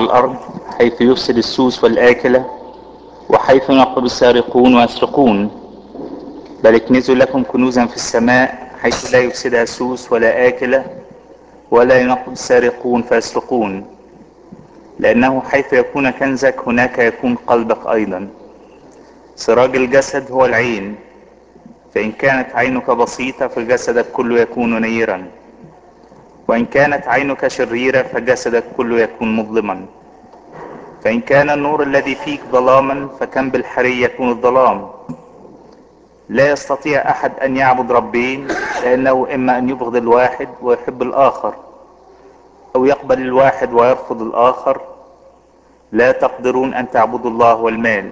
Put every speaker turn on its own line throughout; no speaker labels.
على الارض حيث يفسد السوس والاكله وحيث ينقب السارقون ويسرقون بل اكنزوا لكم كنوزا في السماء حيث لا يفسدها السوس ولا آكلة ولا ينقب السارقون فيسرقون لأنه حيث يكون كنزك هناك يكون قلبك أيضا سراج الجسد هو العين فإن كانت عينك بسيطة فجسدك كله يكون نيرا وإن كانت عينك شريرة فجسدك كله يكون مظلما فإن كان النور الذي فيك ظلاما فكم بالحري يكون الظلام لا يستطيع أحد أن يعبد ربين لأنه إما أن يبغض الواحد ويحب الآخر أو يقبل الواحد ويرفض الآخر لا تقدرون أن تعبدوا الله والمال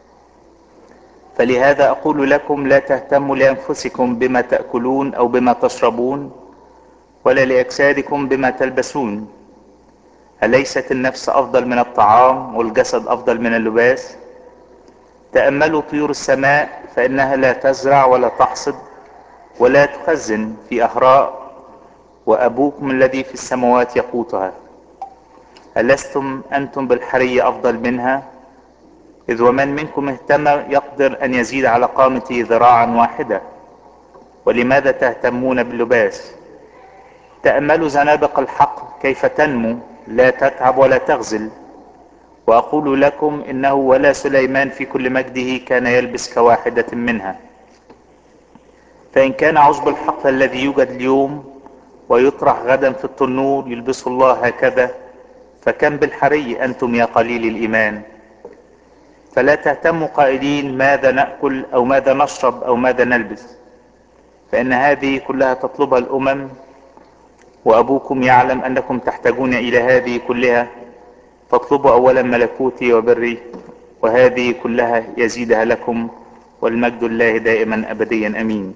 فلهذا أقول لكم لا تهتموا لأنفسكم بما تأكلون أو بما تشربون ولا لأجسادكم بما تلبسون أليست النفس أفضل من الطعام والجسد أفضل من اللباس تأملوا طيور السماء فإنها لا تزرع ولا تحصد ولا تخزن في أهراء وأبوكم الذي في السماوات يقوتها ألستم أنتم بالحرية أفضل منها إذ ومن منكم اهتم يقدر أن يزيد على قامته ذراعا واحدة ولماذا تهتمون باللباس تأملوا زنابق الحق كيف تنمو لا تتعب ولا تغزل وأقول لكم إنه ولا سليمان في كل مجده كان يلبس كواحدة منها فإن كان عشب الحق الذي يوجد اليوم ويطرح غدا في التنور يلبس الله هكذا فكم بالحري أنتم يا قليل الإيمان فلا تهتموا قائلين ماذا نأكل أو ماذا نشرب أو ماذا نلبس فإن هذه كلها تطلبها الأمم وأبوكم يعلم أنكم تحتاجون إلى هذه كلها فاطلبوا أولا ملكوتي وبري وهذه كلها يزيدها لكم والمجد الله دائما أبديا أمين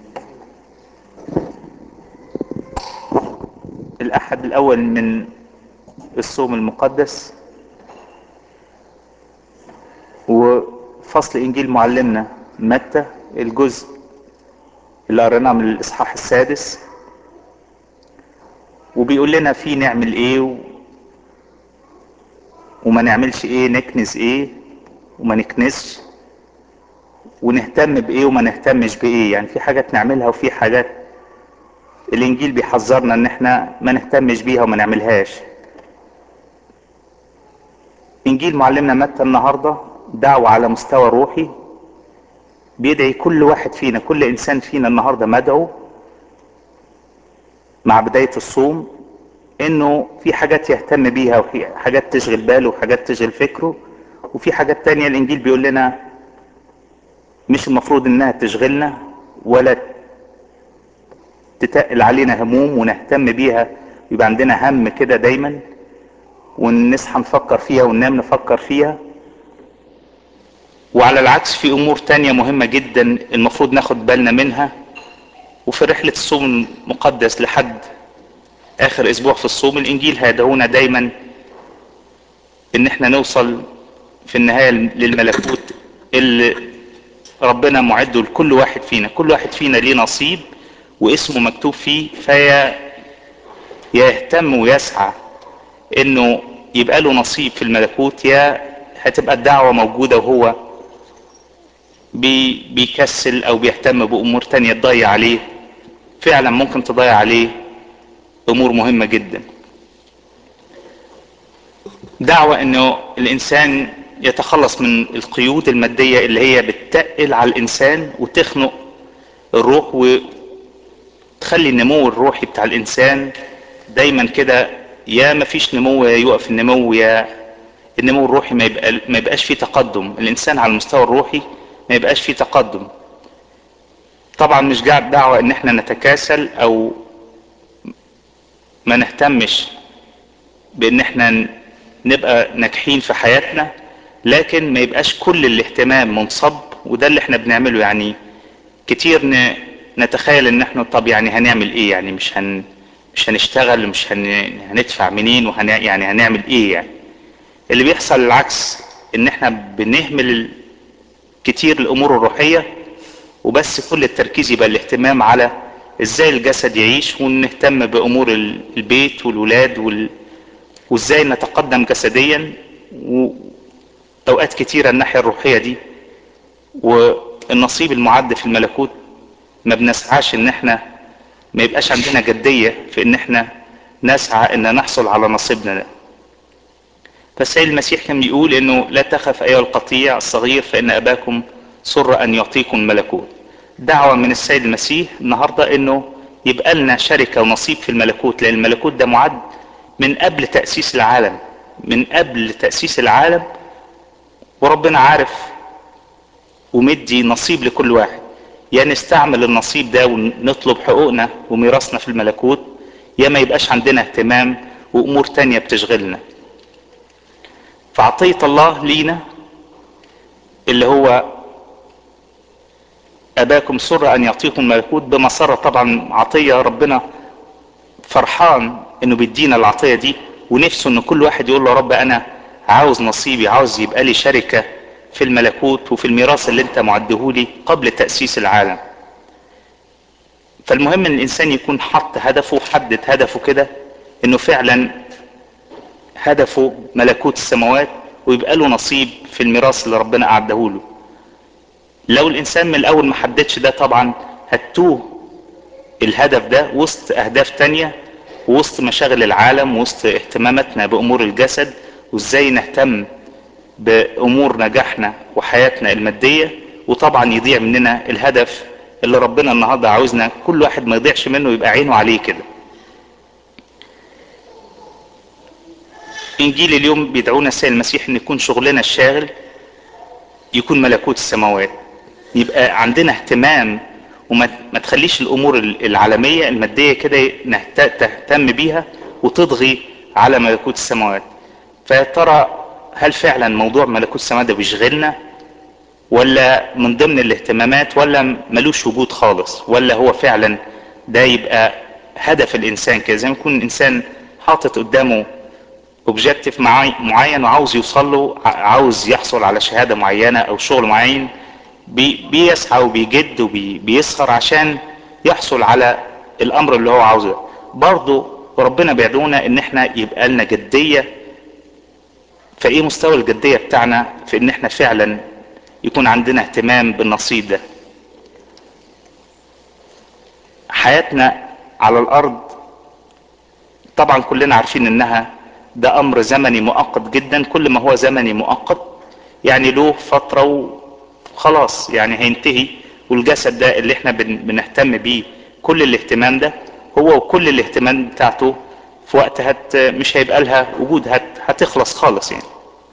الأحد الأول من الصوم المقدس وفصل إنجيل معلمنا متى الجزء اللي قريناه من الإصحاح السادس وبيقول لنا فيه نعمل إيه و... وما نعملش إيه نكنز إيه وما نكنزش ونهتم بإيه وما نهتمش بإيه يعني في حاجات نعملها وفي حاجات الإنجيل بيحذرنا إن إحنا ما نهتمش بيها وما نعملهاش إنجيل معلمنا متى النهارده دعوة على مستوى روحي بيدعي كل واحد فينا كل انسان فينا النهاردة مدعو مع بداية الصوم انه في حاجات يهتم بيها وفي حاجات تشغل باله وحاجات تشغل فكره وفي حاجات تانية الانجيل بيقول لنا مش المفروض انها تشغلنا ولا تتقل علينا هموم ونهتم بيها يبقى عندنا هم كده دايما ونصحى نفكر فيها وننام نفكر فيها وعلى العكس في امور تانية مهمة جدا المفروض ناخد بالنا منها وفي رحلة الصوم المقدس لحد اخر اسبوع في الصوم الانجيل هيدعونا دايما ان احنا نوصل في النهاية للملكوت اللي ربنا معده لكل واحد فينا كل واحد فينا ليه نصيب واسمه مكتوب فيه فيا يهتم ويسعى انه يبقى له نصيب في الملكوت يا هتبقى الدعوة موجودة وهو بي بيكسل او بيهتم بامور تانية تضيع عليه فعلا ممكن تضيع عليه امور مهمة جدا دعوة انه الانسان يتخلص من القيود المادية اللي هي بتتقل على الانسان وتخنق الروح وتخلي النمو الروحي بتاع الانسان دايما كده يا مفيش نمو يا يقف النمو يا النمو الروحي ما, يبقى ما يبقاش فيه تقدم الانسان على المستوى الروحي ما يبقاش فيه تقدم طبعا مش قاعد دعوة ان احنا نتكاسل او ما نهتمش بان احنا نبقى ناجحين في حياتنا لكن ما يبقاش كل الاهتمام منصب وده اللي احنا بنعمله يعني كتير ن... نتخيل ان احنا طب يعني هنعمل ايه يعني مش هن مش هنشتغل مش هن... هندفع منين وهن يعني هنعمل ايه يعني اللي بيحصل العكس ان احنا بنهمل كتير الامور الروحية وبس كل التركيز يبقى الاهتمام على ازاي الجسد يعيش ونهتم بامور البيت والولاد وال... وازاي نتقدم جسديا واوقات كتيرة الناحية الروحية دي والنصيب المعد في الملكوت ما بنسعاش ان احنا ما يبقاش عندنا جدية في ان احنا نسعى ان نحصل على نصيبنا ده فالسيد المسيح كان بيقول انه لا تخف ايها القطيع الصغير فان اباكم سر ان يعطيكم الملكوت دعوة من السيد المسيح النهاردة انه يبقى لنا شركة ونصيب في الملكوت لان الملكوت ده معد من قبل تأسيس العالم من قبل تأسيس العالم وربنا عارف ومدي نصيب لكل واحد يا يعني نستعمل النصيب ده ونطلب حقوقنا وميراثنا في الملكوت يا ما يبقاش عندنا اهتمام وامور تانية بتشغلنا فعطية الله لينا اللي هو اباكم سر ان يعطيكم الملكوت بمسرة طبعا عطية ربنا فرحان انه بيدينا العطية دي ونفسه ان كل واحد يقول له رب انا عاوز نصيبي عاوز يبقى لي شركة في الملكوت وفي الميراث اللي انت معدهولي قبل تأسيس العالم فالمهم ان الانسان يكون حط هدفه حدد هدفه كده انه فعلا هدفه ملكوت السماوات ويبقى له نصيب في الميراث اللي ربنا اعدهوله لو الانسان من الاول ما حددش ده طبعا هتوه الهدف ده وسط اهداف تانية وسط مشاغل العالم وسط اهتماماتنا بامور الجسد وازاي نهتم بامور نجاحنا وحياتنا المادية وطبعا يضيع مننا الهدف اللي ربنا النهاردة عاوزنا كل واحد ما يضيعش منه يبقى عينه عليه كده انجيل اليوم بيدعونا السيد المسيح ان يكون شغلنا الشاغل يكون ملكوت السماوات يبقى عندنا اهتمام وما ما تخليش الامور العالمية المادية كده تهتم بيها وتضغي على ملكوت السماوات فيا ترى هل فعلا موضوع ملكوت السماوات ده بيشغلنا ولا من ضمن الاهتمامات ولا ملوش وجود خالص ولا هو فعلا ده يبقى هدف الانسان كده زي ما يكون الانسان حاطط قدامه اوبجيكتيف معين وعاوز يوصل له عاوز يحصل على شهادة معينة او شغل معين بي بيسعى وبيجد وبيسهر عشان يحصل على الامر اللي هو عاوزه برضه ربنا بيدعونا ان احنا يبقى لنا جدية فايه مستوى الجدية بتاعنا في ان احنا فعلا يكون عندنا اهتمام بالنصيب ده حياتنا على الارض طبعا كلنا عارفين انها ده امر زمني مؤقت جدا كل ما هو زمني مؤقت يعني له فترة وخلاص يعني هينتهي والجسد ده اللي احنا بنهتم بيه كل الاهتمام ده هو وكل الاهتمام بتاعته في وقت هت مش هيبقى لها وجود هت هتخلص خالص يعني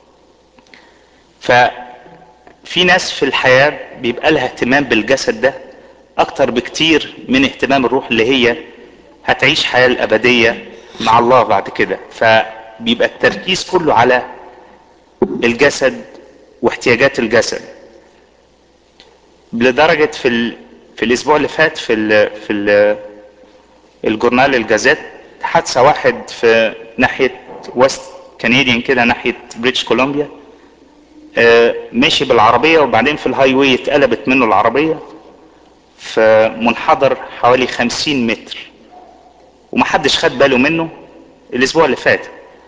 ففي ناس في الحياة بيبقى لها اهتمام بالجسد ده اكتر بكتير من اهتمام الروح اللي هي هتعيش حياة الابدية مع الله بعد كده فبيبقى التركيز كله على الجسد واحتياجات الجسد لدرجة في ال... في الاسبوع اللي فات في ال... في ال... الجورنال الجازات حادثة واحد في ناحية وست كنديان كده ناحية بريتش كولومبيا آه مشي بالعربية وبعدين في الهاي واي اتقلبت منه العربية في منحدر حوالي خمسين متر ومحدش خد باله منه الاسبوع اللي فات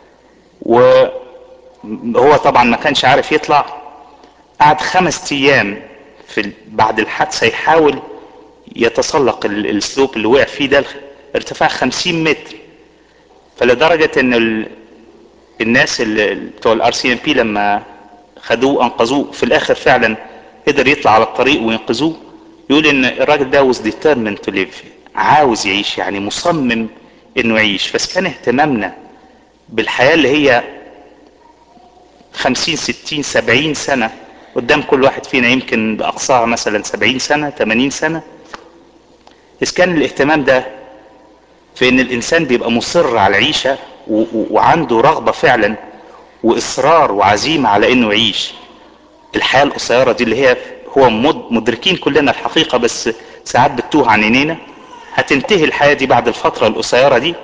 وهو طبعا ما كانش عارف يطلع قعد خمس ايام في بعد الحادثة يحاول يتسلق السلوب اللي وقع فيه ده ارتفاع خمسين متر فلدرجة ان ال... الناس اللي بتوع الار سي ام بي لما خدوه انقذوه في الاخر فعلا قدر يطلع على الطريق وينقذوه يقول ان الراجل ده was determined to live عاوز يعيش يعني مصمم انه يعيش بس كان اهتمامنا بالحياة اللي هي خمسين ستين سبعين سنة قدام كل واحد فينا يمكن بأقصاها مثلا سبعين سنة تمانين سنة إذا كان الاهتمام ده في ان الانسان بيبقى مصر على العيشة وعنده رغبة فعلا واصرار وعزيمة على انه يعيش الحياة القصيرة دي اللي هي هو مدركين كلنا الحقيقة بس ساعات بتوه عن عينينا هتنتهي الحياة دي بعد الفترة القصيرة دي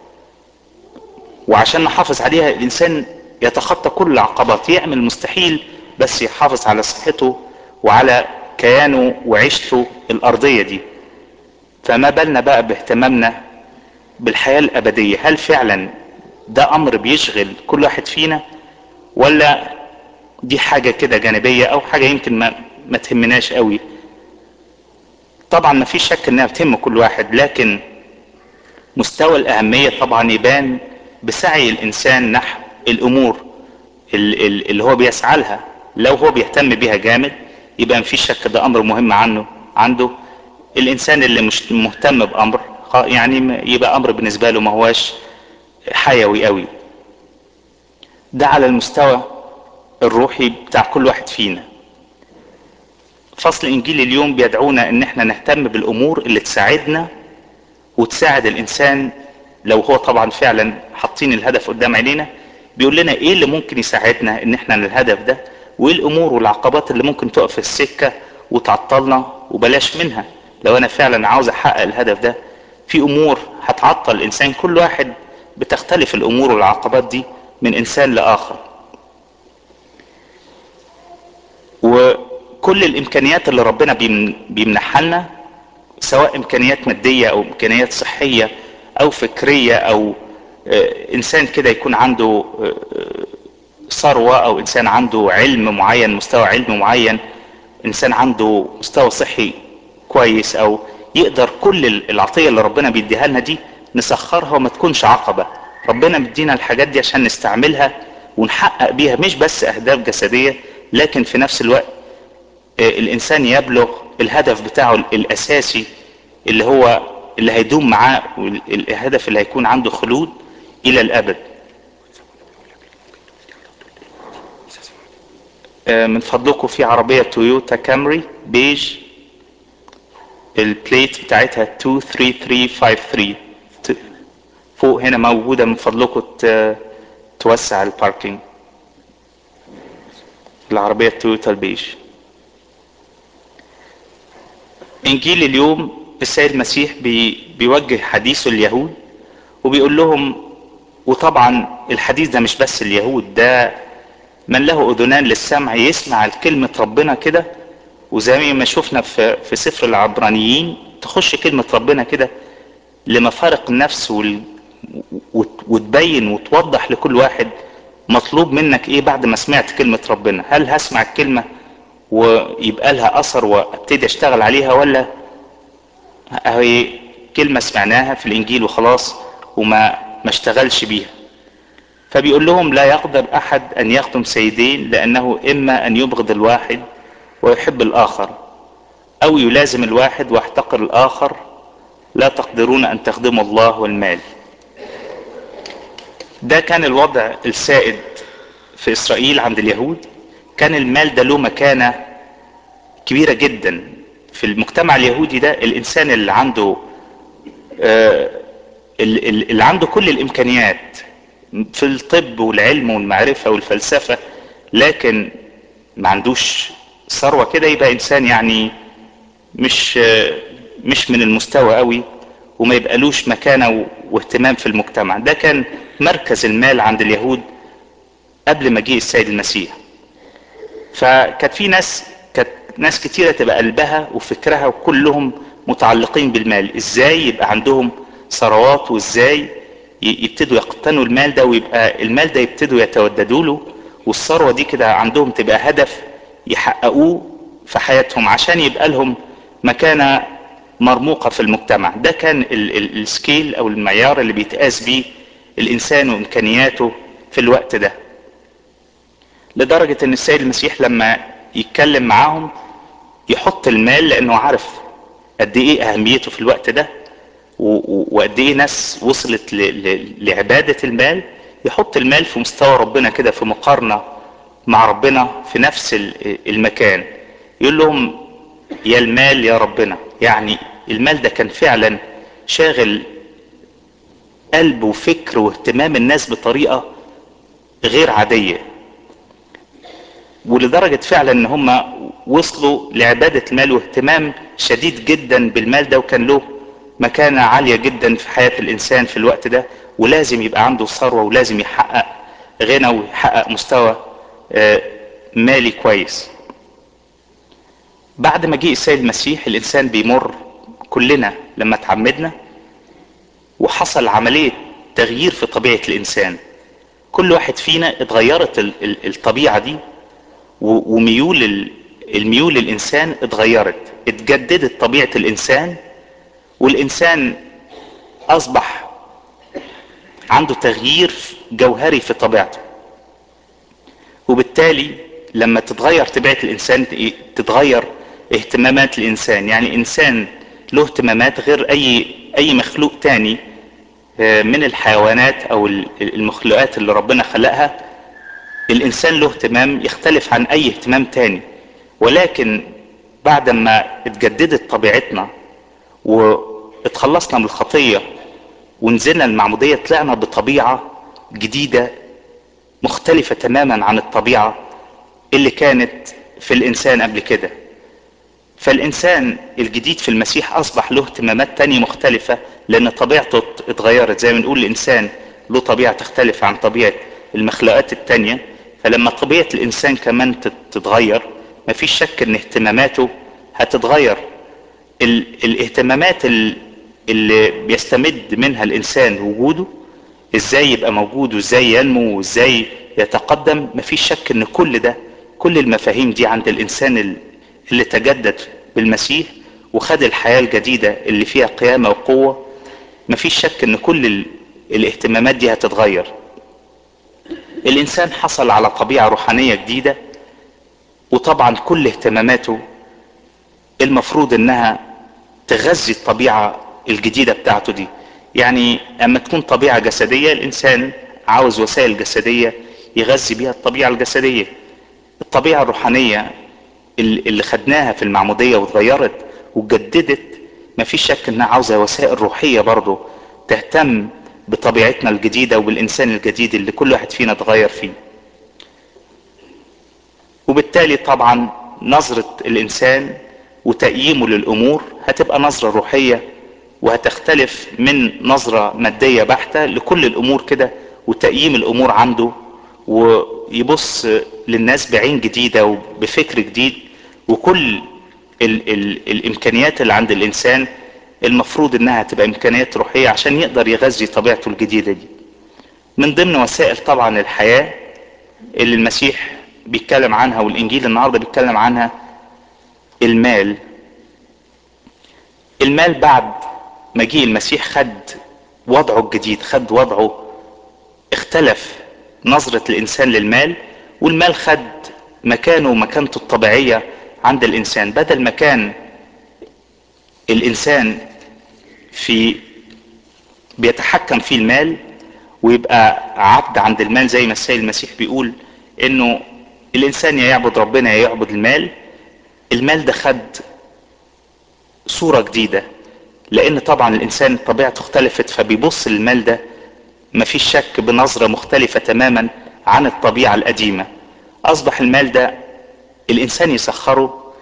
وعشان نحافظ عليها الانسان يتخطى كل العقبات يعمل مستحيل بس يحافظ على صحته وعلى كيانه وعيشته الارضية دي فما بالنا بقى باهتمامنا بالحياة الابدية هل فعلا ده امر بيشغل كل واحد فينا ولا دي حاجة كده جانبية او حاجة يمكن ما, ما تهمناش قوي طبعا ما فيش شك انها بتهم كل واحد لكن مستوى الاهمية طبعا يبان بسعي الانسان نحو الامور اللي هو بيسعى لها لو هو بيهتم بيها جامد يبقى مفيش شك ده امر مهم عنه عنده الانسان اللي مش مهتم بامر يعني يبقى امر بالنسبه له ما هواش حيوي قوي ده على المستوى الروحي بتاع كل واحد فينا فصل انجيل اليوم بيدعونا ان احنا نهتم بالامور اللي تساعدنا وتساعد الانسان لو هو طبعا فعلا حاطين الهدف قدام عينينا بيقول لنا ايه اللي ممكن يساعدنا ان احنا الهدف ده وايه الامور والعقبات اللي ممكن تقف في السكة وتعطلنا وبلاش منها لو انا فعلا عاوز احقق الهدف ده في امور هتعطل الانسان كل واحد بتختلف الامور والعقبات دي من انسان لاخر وكل الامكانيات اللي ربنا بيمنحها لنا سواء امكانيات مادية او امكانيات صحية او فكرية او انسان كده يكون عنده ثروة او انسان عنده علم معين مستوى علم معين انسان عنده مستوى صحي كويس او يقدر كل العطية اللي ربنا بيديها لنا دي نسخرها وما تكونش عقبة ربنا مدينا الحاجات دي عشان نستعملها ونحقق بيها مش بس اهداف جسدية لكن في نفس الوقت الانسان يبلغ الهدف بتاعه الاساسي اللي هو اللي هيدوم معاه الهدف اللي هيكون عنده خلود الى الابد من فضلكم في عربية تويوتا كامري بيج البليت بتاعتها 23353 فوق هنا موجودة من فضلكم توسع الباركينج العربية تويوتا البيج انجيل اليوم السيد المسيح بي بيوجه حديثه اليهود وبيقول لهم وطبعا الحديث ده مش بس اليهود ده من له اذنان للسمع يسمع كلمة ربنا كده وزي ما شفنا في, في سفر العبرانيين تخش كلمة ربنا كده لمفارق النفس وال... وتبين وتوضح لكل واحد مطلوب منك ايه بعد ما سمعت كلمة ربنا هل هسمع الكلمة ويبقى لها اثر وابتدي اشتغل عليها ولا هي كلمة سمعناها في الانجيل وخلاص وما ما اشتغلش بيها فبيقول لهم لا يقدر احد ان يخدم سيدين لانه اما ان يبغض الواحد ويحب الاخر او يلازم الواحد ويحتقر الاخر لا تقدرون ان تخدموا الله والمال ده كان الوضع السائد في اسرائيل عند اليهود كان المال ده له مكانة كبيرة جدا في المجتمع اليهودي ده الانسان اللي عنده آه اللي عنده كل الامكانيات في الطب والعلم والمعرفة والفلسفة لكن ما عندوش ثروة كده يبقى انسان يعني مش مش من المستوى قوي وما يبقالوش مكانة واهتمام في المجتمع ده كان مركز المال عند اليهود قبل مجيء السيد المسيح فكانت في ناس كانت ناس كتيرة تبقى قلبها وفكرها وكلهم متعلقين بالمال ازاي يبقى عندهم ثروات وازاي يبتدوا يقتنوا المال ده ويبقى المال ده يبتدوا يتوددوا له والثروة دي كده عندهم تبقى هدف يحققوه في حياتهم عشان يبقى لهم مكانة مرموقة في المجتمع ده كان السكيل او المعيار اللي بيتقاس بيه الانسان وامكانياته في الوقت ده لدرجة ان السيد المسيح لما يتكلم معاهم يحط المال لانه عارف قد ايه اهميته في الوقت ده وقد ايه ناس وصلت لعبادة المال يحط المال في مستوى ربنا كده في مقارنة مع ربنا في نفس المكان يقول لهم يا المال يا ربنا يعني المال ده كان فعلا شاغل قلب وفكر واهتمام الناس بطريقة غير عادية ولدرجة فعلا ان هم وصلوا لعبادة المال واهتمام شديد جدا بالمال ده وكان له مكانة عالية جدا في حياة الانسان في الوقت ده ولازم يبقى عنده ثروة ولازم يحقق غنى ويحقق مستوى مالي كويس بعد ما جه السيد المسيح الانسان بيمر كلنا لما تعمدنا وحصل عملية تغيير في طبيعة الانسان كل واحد فينا اتغيرت ال- ال- الطبيعة دي و- وميول ال- الميول الانسان اتغيرت اتجددت طبيعة الانسان والانسان اصبح عنده تغيير جوهري في طبيعته وبالتالي لما تتغير طبيعة الانسان تتغير اهتمامات الانسان يعني انسان له اهتمامات غير اي اي مخلوق تاني آه، من الحيوانات او ال- المخلوقات اللي ربنا خلقها الانسان له اهتمام يختلف عن اي اهتمام تاني ولكن بعد ما اتجددت طبيعتنا واتخلصنا من الخطية ونزلنا المعمودية طلعنا بطبيعة جديدة مختلفة تماما عن الطبيعة اللي كانت في الانسان قبل كده فالانسان الجديد في المسيح اصبح له اهتمامات تانية مختلفة لان طبيعته اتغيرت زي ما نقول الانسان له طبيعة تختلف عن طبيعة المخلوقات التانية فلما طبيعة الانسان كمان تت- تتغير مفيش شك ان اهتماماته هتتغير ال- الاهتمامات ال- اللي بيستمد منها الانسان وجوده ازاي يبقى موجود وازاي ينمو وازاي يتقدم مفيش شك ان كل ده كل المفاهيم دي عند الانسان ال- اللي تجدد بالمسيح وخد الحياة الجديدة اللي فيها قيامة وقوة مفيش شك ان كل ال- الاهتمامات دي هتتغير الانسان حصل على طبيعة روحانية جديدة وطبعا كل اهتماماته المفروض انها تغذي الطبيعة الجديدة بتاعته دي يعني اما تكون طبيعة جسدية الانسان عاوز وسائل جسدية يغذي بيها الطبيعة الجسدية الطبيعة الروحانية اللي اللي خدناها في المعمودية واتغيرت واتجددت مفيش شك انها عاوزة وسائل روحية برضه تهتم بطبيعتنا الجديدة وبالانسان الجديد اللي كل واحد فينا اتغير فيه وبالتالي طبعا نظرة الانسان وتقييمه للامور هتبقى نظرة روحية وهتختلف من نظرة مادية بحتة لكل الامور كده وتقييم الامور عنده ويبص للناس بعين جديدة وبفكر جديد وكل ال ال الامكانيات اللي عند الانسان المفروض انها تبقى امكانيات روحية عشان يقدر يغذي طبيعته الجديدة دي من ضمن وسائل طبعا الحياة اللي المسيح بيتكلم عنها والانجيل النهارده بيتكلم عنها المال المال بعد مجيء المسيح خد وضعه الجديد خد وضعه اختلف نظرة الانسان للمال والمال خد مكانه ومكانته الطبيعية عند الانسان بدل ما كان الانسان في بيتحكم فيه المال ويبقى عبد عند المال زي ما السيد المسيح بيقول انه الانسان يا يعبد ربنا يا يعبد المال المال ده خد صورة جديدة لان طبعا الانسان طبيعته اختلفت فبيبص للمال ده مفيش شك بنظرة مختلفة تماما عن الطبيعة القديمة اصبح المال ده الانسان يسخره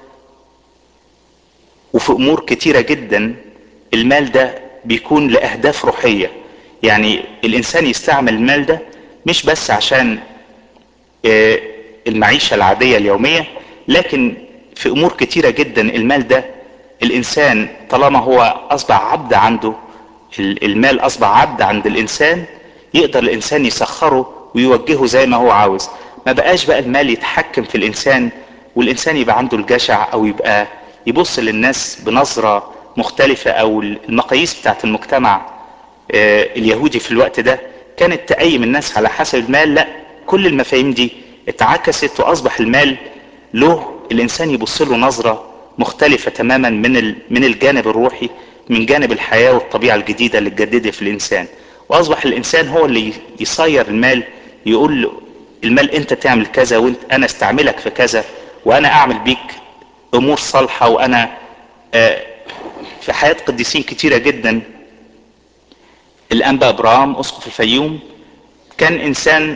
وفي امور كتيرة جدا المال ده بيكون لاهداف روحية يعني الانسان يستعمل المال ده مش بس عشان آه، المعيشة العادية اليومية لكن في امور كتيرة جدا المال ده الانسان طالما هو اصبح عبد عنده ال- المال اصبح عبد عند الانسان يقدر الانسان يسخره ويوجهه زي ما هو عاوز ما بقاش بقى المال يتحكم في الانسان والانسان يبقى عنده الجشع او يبقى يبص للناس بنظرة مختلفة او المقاييس بتاعت المجتمع آه، اليهودي في الوقت ده كانت تقيم الناس على حسب المال لا كل المفاهيم دي اتعكست واصبح المال له الانسان يبص له نظرة مختلفة تماما من ال- من الجانب الروحي من جانب الحياة والطبيعة الجديدة اللي اتجددت في الانسان واصبح الانسان هو اللي يصير المال يقول له المال انت تعمل كذا وانت انا استعملك في كذا وانا اعمل بيك امور صالحة وانا آه، في حياة قديسين كتيرة جدا الانبا ابراهام اسقف الفيوم كان انسان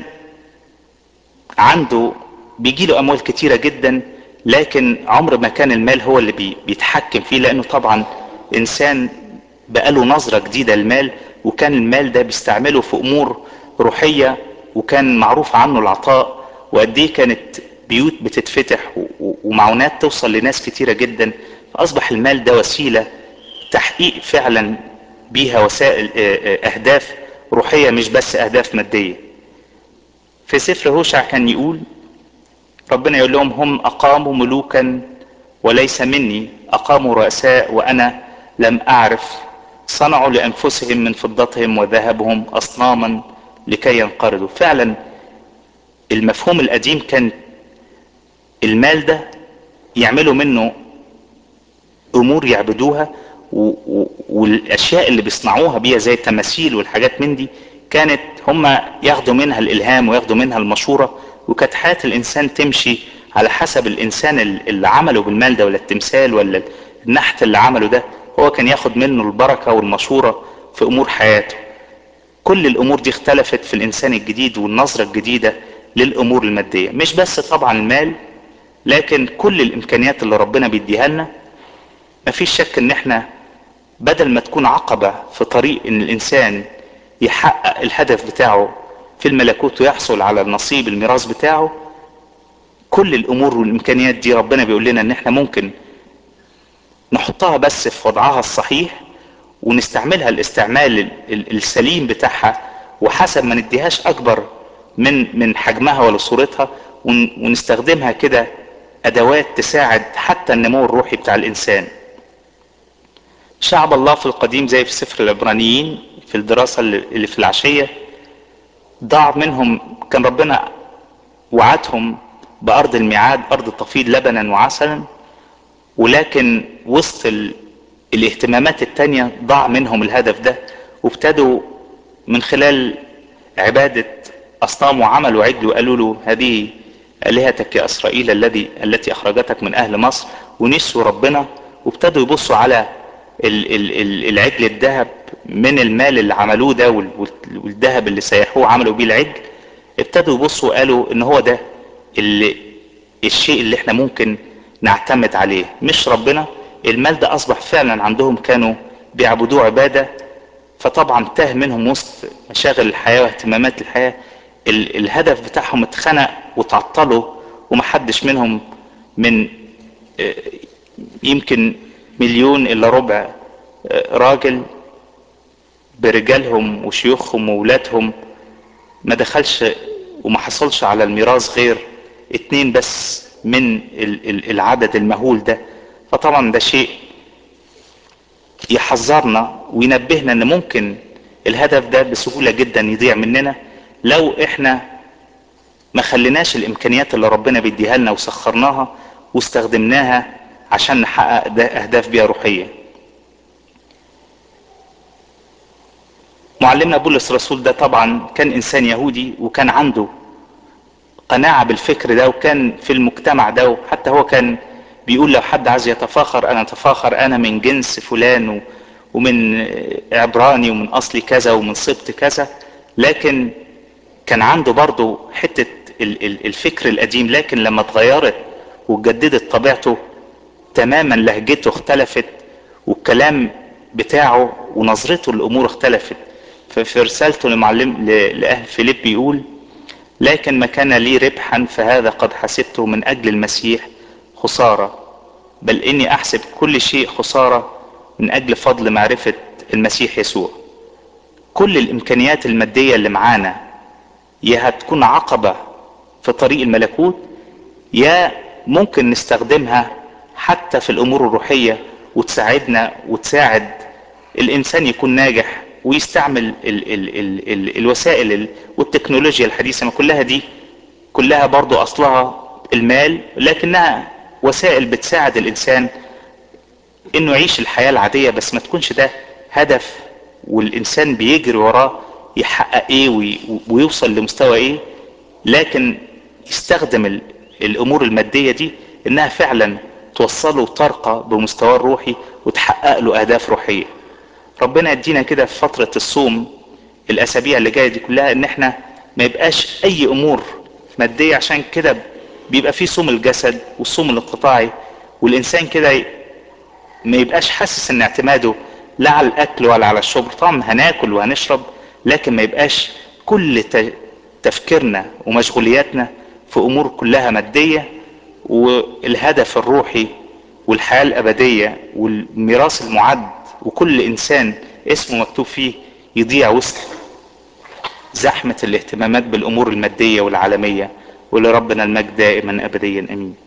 عنده بيجيله اموال كتيرة جدا لكن عمر ما كان المال هو اللي بي بيتحكم فيه لانه طبعا انسان بقاله نظرة جديدة للمال وكان المال ده بيستعمله في امور روحية وكان معروف عنه العطاء وقد ايه كانت بيوت بتتفتح و- و- ومعونات توصل لناس كتيرة جدا فاصبح المال ده وسيلة تحقيق فعلا بيها وسائل آه، آه، اهداف روحية مش بس اهداف مادية في سفر هوشع كان يقول ربنا يقول لهم هم اقاموا ملوكا وليس مني اقاموا رؤساء وانا لم اعرف صنعوا لانفسهم من فضتهم وذهبهم اصناما لكي ينقرضوا فعلا المفهوم القديم كان المال ده يعملوا منه امور يعبدوها و... و... والاشياء اللي بيصنعوها بيها زي التماثيل والحاجات من دي كانت هم ياخدوا منها الالهام وياخدوا منها المشورة وكانت حياة الانسان تمشي على حسب الانسان اللي عمله بالمال ده ولا التمثال ولا النحت اللي عمله ده هو كان ياخد منه البركة والمشورة في امور حياته كل الامور دي اختلفت في الانسان الجديد والنظرة الجديدة للامور المادية مش بس طبعا المال لكن كل الامكانيات اللي ربنا بيديها لنا مفيش شك ان احنا بدل ما تكون عقبة في طريق ان الانسان يحقق الهدف بتاعه في الملكوت ويحصل على النصيب الميراث بتاعه كل الامور والامكانيات دي ربنا بيقول لنا ان احنا ممكن نحطها بس في وضعها الصحيح ونستعملها الاستعمال السليم بتاعها وحسب ما نديهاش اكبر من من حجمها ولا صورتها ونستخدمها كده ادوات تساعد حتى النمو الروحي بتاع الانسان شعب الله في القديم زي في سفر العبرانيين في الدراسة اللي في العشية ضاع منهم كان ربنا وعدهم بأرض الميعاد أرض تفيض لبنا وعسلا ولكن وسط ال... الاهتمامات التانية ضاع منهم الهدف ده وابتدوا من خلال عبادة أصنام وعملوا عجل وقالوا له هذه آلهتك يا إسرائيل الذي التي أخرجتك من أهل مصر ونسوا ربنا وابتدوا يبصوا على ال ال ال العجل الذهب من المال اللي عملوه ده والذهب اللي سيحوه عملوا بيه العجل ابتدوا يبصوا قالوا ان هو ده اللي الشيء اللي احنا ممكن نعتمد عليه مش ربنا المال ده اصبح فعلا عندهم كانوا بيعبدوه عبادة فطبعا تاه منهم وسط مشاغل الحياة واهتمامات الحياة ال الهدف بتاعهم اتخنق وتعطلوا ومحدش منهم من يمكن مليون الا ربع راجل برجالهم وشيوخهم وولادهم ما دخلش وما حصلش على الميراث غير اتنين بس من العدد المهول ده فطبعا ده شيء يحذرنا وينبهنا ان ممكن الهدف ده بسهولة جدا يضيع مننا لو احنا ما خليناش الامكانيات اللي ربنا بيديها لنا وسخرناها واستخدمناها عشان نحقق ده اهداف بيها روحية معلمنا بولس الرسول ده طبعا كان انسان يهودي وكان عنده قناعة بالفكر ده وكان في المجتمع ده وحتى هو كان بيقول لو حد عايز يتفاخر انا اتفاخر انا من جنس فلان ومن عبراني ومن اصلي كذا ومن سبط كذا لكن كان عنده برضه حتة الفكر القديم لكن لما اتغيرت واتجددت طبيعته تماما لهجته اختلفت والكلام بتاعه ونظرته للامور اختلفت ففي رسالته لمعلم لاهل فيليب بيقول لكن ما كان لي ربحا فهذا قد حسبته من اجل المسيح خسارة بل اني احسب كل شيء خسارة من اجل فضل معرفة المسيح يسوع كل الامكانيات المادية اللي معانا يا هتكون عقبة في طريق الملكوت يا ممكن نستخدمها حتى في الامور الروحية وتساعدنا وتساعد الانسان يكون ناجح ويستعمل ال ال ال ال الوسائل والتكنولوجيا الحديثة ما كلها دي كلها برضو اصلها المال لكنها وسائل بتساعد الانسان انه يعيش الحياة العادية بس ما تكونش ده هدف والانسان بيجري وراه يحقق ايه ويوصل لمستوى ايه لكن يستخدم الامور المادية دي انها فعلا توصله وترقى بمستواه الروحي وتحقق له اهداف روحية ربنا يدينا كده في فترة الصوم الاسابيع اللي جاية دي كلها ان احنا ما يبقاش اي امور مادية عشان كده بيبقى في صوم الجسد والصوم الاقتطاعي والانسان كده ما يبقاش حاسس ان اعتماده لا على الاكل ولا على الشرب طبعا هناكل وهنشرب لكن ما يبقاش كل تفكيرنا ومشغولياتنا في امور كلها مادية والهدف الروحي والحياة الابدية والميراث المعد وكل انسان اسمه مكتوب فيه يضيع وسط زحمة الاهتمامات بالامور المادية والعالمية ولربنا المجد دائما ابديا امين